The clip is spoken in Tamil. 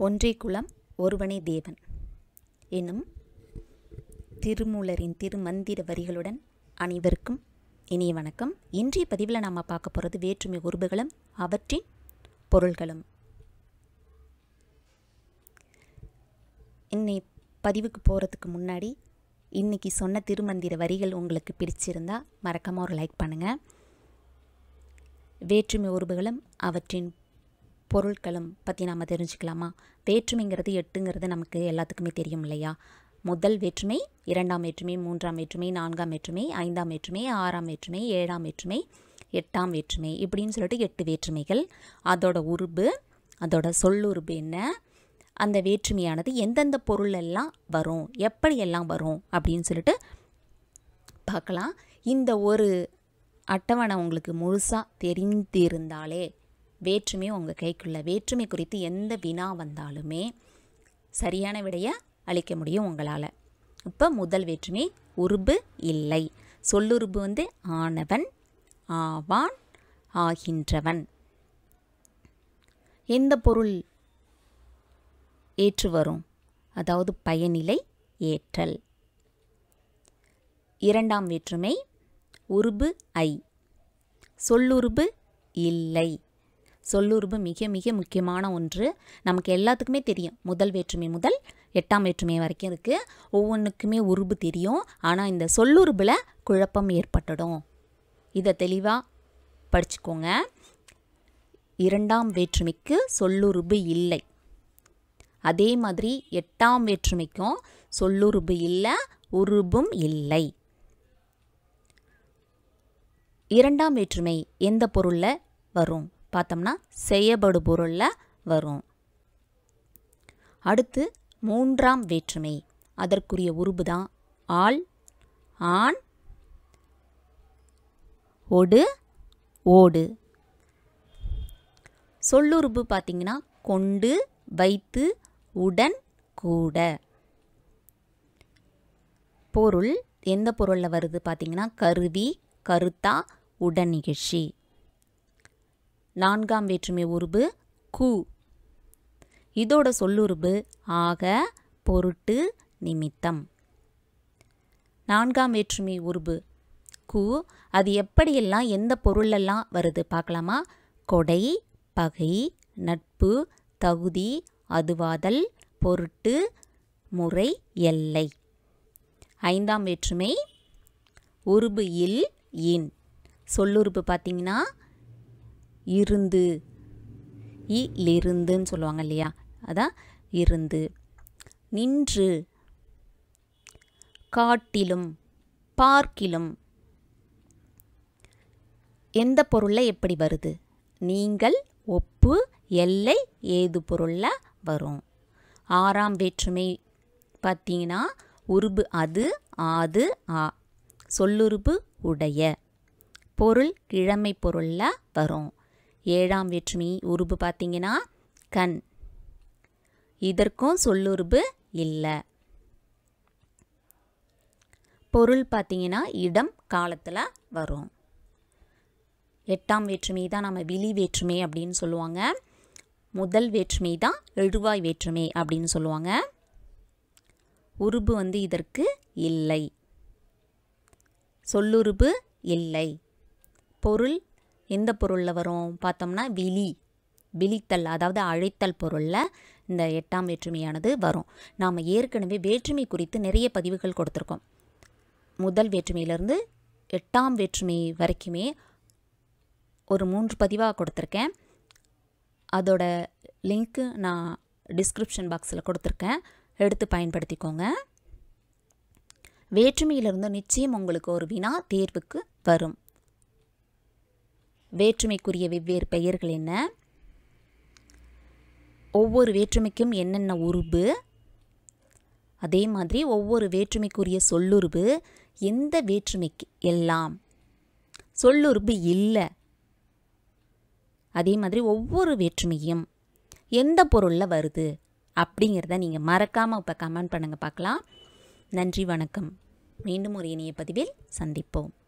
ஒன்றே குலம் ஒருவனே தேவன் என்னும் திருமூலரின் திருமந்திர வரிகளுடன் அனைவருக்கும் இனிய வணக்கம் இன்றைய பதிவில் நாம் பார்க்க போகிறது வேற்றுமை உருபுகளும் அவற்றின் பொருள்களும் இன்னை பதிவுக்கு போகிறதுக்கு முன்னாடி இன்னைக்கு சொன்ன திருமந்திர வரிகள் உங்களுக்கு பிடிச்சிருந்தா மறக்காமல் ஒரு லைக் பண்ணுங்கள் வேற்றுமை உருபுகளும் அவற்றின் பொருட்களும் பற்றி நாம் தெரிஞ்சுக்கலாமா வேற்றுமைங்கிறது எட்டுங்கிறது நமக்கு எல்லாத்துக்குமே தெரியும் இல்லையா முதல் வேற்றுமை இரண்டாம் வேற்றுமை மூன்றாம் வேற்றுமை நான்காம் வேற்றுமை ஐந்தாம் வேற்றுமை ஆறாம் வேற்றுமை ஏழாம் வேற்றுமை எட்டாம் வேற்றுமை இப்படின்னு சொல்லிட்டு எட்டு வேற்றுமைகள் அதோட உருபு அதோட சொல்லுருபு என்ன அந்த வேற்றுமையானது எந்தெந்த பொருள் எல்லாம் வரும் எப்படியெல்லாம் வரும் அப்படின்னு சொல்லிட்டு பார்க்கலாம் இந்த ஒரு அட்டவணை உங்களுக்கு முழுசாக தெரிந்திருந்தாலே வேற்றுமை உங்கள் கைக்குள்ள வேற்றுமை குறித்து எந்த வினா வந்தாலுமே சரியான விடையை அளிக்க முடியும் உங்களால் இப்போ முதல் வேற்றுமை உருபு இல்லை சொல்லுருபு வந்து ஆனவன் ஆவான் ஆகின்றவன் எந்த பொருள் ஏற்று வரும் அதாவது பயனிலை ஏற்றல் இரண்டாம் வேற்றுமை உருபு ஐ சொல்லுருபு இல்லை சொல்லுருபு மிக மிக முக்கியமான ஒன்று நமக்கு எல்லாத்துக்குமே தெரியும் முதல் வேற்றுமை முதல் எட்டாம் வேற்றுமை வரைக்கும் இருக்குது ஒவ்வொன்றுக்குமே உருபு தெரியும் ஆனால் இந்த சொல்லுருபில் குழப்பம் ஏற்பட்டுடும் இதை தெளிவாக படிச்சுக்கோங்க இரண்டாம் வேற்றுமைக்கு சொல்லுருபு இல்லை அதே மாதிரி எட்டாம் வேற்றுமைக்கும் சொல்லுருபு இல்லை உருபும் இல்லை இரண்டாம் வேற்றுமை எந்த பொருளில் வரும் பார்த்தோம்னா செய்யப்படு பொருளில் வரும் அடுத்து மூன்றாம் வேற்றுமை அதற்குரிய உருபு தான் ஆள் ஆண் ஒடு ஓடு சொல்லுருபு பார்த்திங்கன்னா கொண்டு வைத்து உடன் கூட பொருள் எந்த பொருளில் வருது பார்த்திங்கன்னா கருவி கருத்தா உடன் நிகழ்ச்சி நான்காம் வேற்றுமை உருபு கு இதோட சொல்லுருபு ஆக பொருட்டு நிமித்தம் நான்காம் வேற்றுமை உருபு கு அது எப்படியெல்லாம் எந்த பொருளெல்லாம் வருது பார்க்கலாமா கொடை பகை நட்பு தகுதி அதுவாதல் பொருட்டு முறை எல்லை ஐந்தாம் வேற்றுமை உருபு இல் இன் சொல்லுருபு பார்த்திங்கன்னா இருந்து இலிருந்துன்னு சொல்லுவாங்க இல்லையா அதான் இருந்து நின்று காட்டிலும் பார்க்கிலும் எந்த பொருளில் எப்படி வருது நீங்கள் ஒப்பு எல்லை ஏது பொருளில் வரும் ஆறாம் வேற்றுமை பார்த்தீங்கன்னா உருபு அது ஆது ஆ சொல்லுருபு உடைய பொருள் கிழமை பொருளில் வரும் ஏழாம் வேற்றுமை உருபு பார்த்தீங்கன்னா கண் இதற்கும் சொல்லுருபு இல்லை பொருள் பார்த்தீங்கன்னா இடம் காலத்தில் வரும் எட்டாம் வேற்றுமை தான் நம்ம விழி வேற்றுமை அப்படின்னு சொல்லுவாங்க முதல் வேற்றுமை தான் எழுவாய் வேற்றுமை அப்படின்னு சொல்லுவாங்க உருபு வந்து இதற்கு இல்லை சொல்லுருபு இல்லை பொருள் எந்த பொருளில் வரும் பார்த்தோம்னா விழி விழித்தல் அதாவது அழைத்தல் பொருளில் இந்த எட்டாம் வேற்றுமையானது வரும் நாம் ஏற்கனவே வேற்றுமை குறித்து நிறைய பதிவுகள் கொடுத்துருக்கோம் முதல் வேற்றுமையிலேருந்து எட்டாம் வேற்றுமை வரைக்குமே ஒரு மூன்று பதிவாக கொடுத்துருக்கேன் அதோட லிங்க்கு நான் டிஸ்கிரிப்ஷன் பாக்ஸில் கொடுத்துருக்கேன் எடுத்து பயன்படுத்திக்கோங்க வேற்றுமையிலிருந்து நிச்சயம் உங்களுக்கு ஒரு வினா தேர்வுக்கு வரும் வேற்றுமைக்குரிய வெவ்வேறு பெயர்கள் என்ன ஒவ்வொரு வேற்றுமைக்கும் என்னென்ன உருபு அதே மாதிரி ஒவ்வொரு வேற்றுமைக்குரிய சொல்லுருபு எந்த வேற்றுமைக்கு எல்லாம் சொல்லுருபு இல்லை அதே மாதிரி ஒவ்வொரு வேற்றுமையும் எந்த பொருளில் வருது அப்படிங்கிறத நீங்கள் மறக்காமல் இப்போ கமெண்ட் பண்ணுங்கள் பார்க்கலாம் நன்றி வணக்கம் மீண்டும் ஒரு இனிய பதிவில் சந்திப்போம்